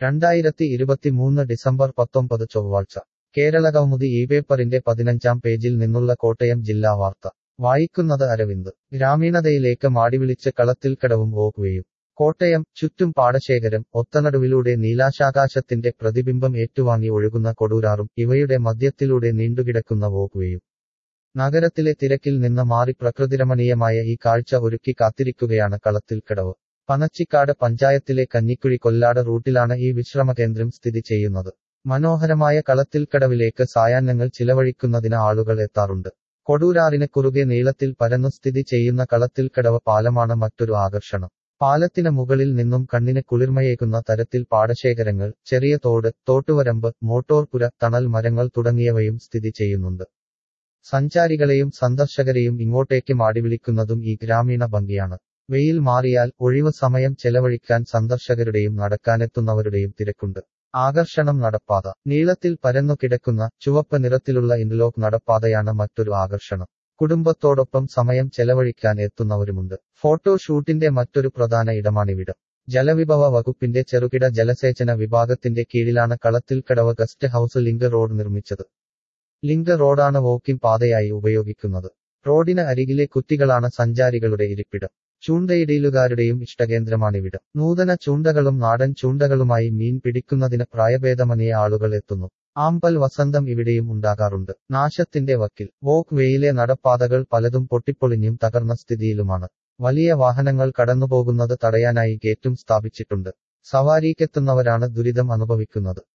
രണ്ടായിരത്തി ഇരുപത്തിമൂന്ന് ഡിസംബർ പത്തൊമ്പത് ചൊവ്വാഴ്ച കേരളകൗമുദി ഈ പേപ്പറിന്റെ പതിനഞ്ചാം പേജിൽ നിന്നുള്ള കോട്ടയം ജില്ലാ വാർത്ത വായിക്കുന്നത് അരവിന്ദ് ഗ്രാമീണതയിലേക്ക് മാടിവിളിച്ച് കളത്തിൽക്കടവും വോക്ക്വേയും കോട്ടയം ചുറ്റും പാടശേഖരം ഒത്തനടുവിലൂടെ നീലാശാകാശത്തിന്റെ പ്രതിബിംബം ഏറ്റുവാങ്ങി ഒഴുകുന്ന കൊടുരാറും ഇവയുടെ മധ്യത്തിലൂടെ നീണ്ടുകിടക്കുന്ന വോക്ക്വേയും നഗരത്തിലെ തിരക്കിൽ നിന്ന് മാറി പ്രകൃതിരമണീയമായ ഈ കാഴ്ച ഒരുക്കി കാത്തിരിക്കുകയാണ് കളത്തിൽക്കടവ് പനച്ചിക്കാട് പഞ്ചായത്തിലെ കഞ്ഞിക്കുഴി കൊല്ലാട് റൂട്ടിലാണ് ഈ വിശ്രമകേന്ദ്രം സ്ഥിതി ചെയ്യുന്നത് മനോഹരമായ കളത്തിൽക്കടവിലേക്ക് സായാഹ്നങ്ങൾ ചിലവഴിക്കുന്നതിന് ആളുകൾ എത്താറുണ്ട് കൊടൂരാറിന് കുറുകെ നീളത്തിൽ പരന്നു സ്ഥിതി ചെയ്യുന്ന കളത്തിൽക്കടവ് പാലമാണ് മറ്റൊരു ആകർഷണം പാലത്തിന് മുകളിൽ നിന്നും കണ്ണിന് കുളിർമയേകുന്ന തരത്തിൽ പാടശേഖരങ്ങൾ ചെറിയ തോട് തോട്ടുവരമ്പ് മോട്ടോർപുര തണൽ മരങ്ങൾ തുടങ്ങിയവയും സ്ഥിതി ചെയ്യുന്നുണ്ട് സഞ്ചാരികളെയും സന്ദർശകരെയും ഇങ്ങോട്ടേക്ക് മാടിവിളിക്കുന്നതും ഈ ഗ്രാമീണ ഭംഗിയാണ് വെയിൽ മാറിയാൽ ഒഴിവ് സമയം ചെലവഴിക്കാൻ സന്ദർശകരുടെയും നടക്കാനെത്തുന്നവരുടെയും തിരക്കുണ്ട് ആകർഷണം നടപ്പാത നീളത്തിൽ പരന്നു കിടക്കുന്ന ചുവപ്പ് നിറത്തിലുള്ള ഇന്റർലോക്ക് നടപ്പാതയാണ് മറ്റൊരു ആകർഷണം കുടുംബത്തോടൊപ്പം സമയം ചെലവഴിക്കാൻ എത്തുന്നവരുമുണ്ട് ഫോട്ടോഷൂട്ടിന്റെ മറ്റൊരു പ്രധാന ഇടമാണിവിടം ജലവിഭവ വകുപ്പിന്റെ ചെറുകിട ജലസേചന വിഭാഗത്തിന്റെ കീഴിലാണ് Kalathilkadavu guest house link road നിർമ്മിച്ചത് ലിങ്ക് റോഡാണ് വോക്കിംഗ് പാതയായി ഉപയോഗിക്കുന്നത് റോഡിന് അരികിലെ കുറ്റികളാണ് സഞ്ചാരികളുടെ ഇരിപ്പിടം ചൂണ്ടയിടയിലുകാരുടെയും ഇഷ്ടകേന്ദ്രമാണിവിടം നൂതന ചൂണ്ടകളും നാടൻ ചൂണ്ടകളുമായി മീൻ പിടിക്കുന്നതിന് പ്രായഭേദമനിയ ആളുകൾ എത്തുന്നു ആമ്പൽ വസന്തം ഇവിടെയും ഉണ്ടാകാറുണ്ട് നാശത്തിന്റെ വക്കിൽ വോക്ക് വേയിലെ നടപ്പാതകൾ പലതും പൊട്ടിപ്പൊളിഞ്ഞും തകർന്ന സ്ഥിതിയിലുമാണ് വലിയ വാഹനങ്ങൾ കടന്നുപോകുന്നത് തടയാനായി ഗേറ്റും സ്ഥാപിച്ചിട്ടുണ്ട് സവാരിക്കെത്തുന്നവരാണ് ദുരിതം അനുഭവിക്കുന്നത്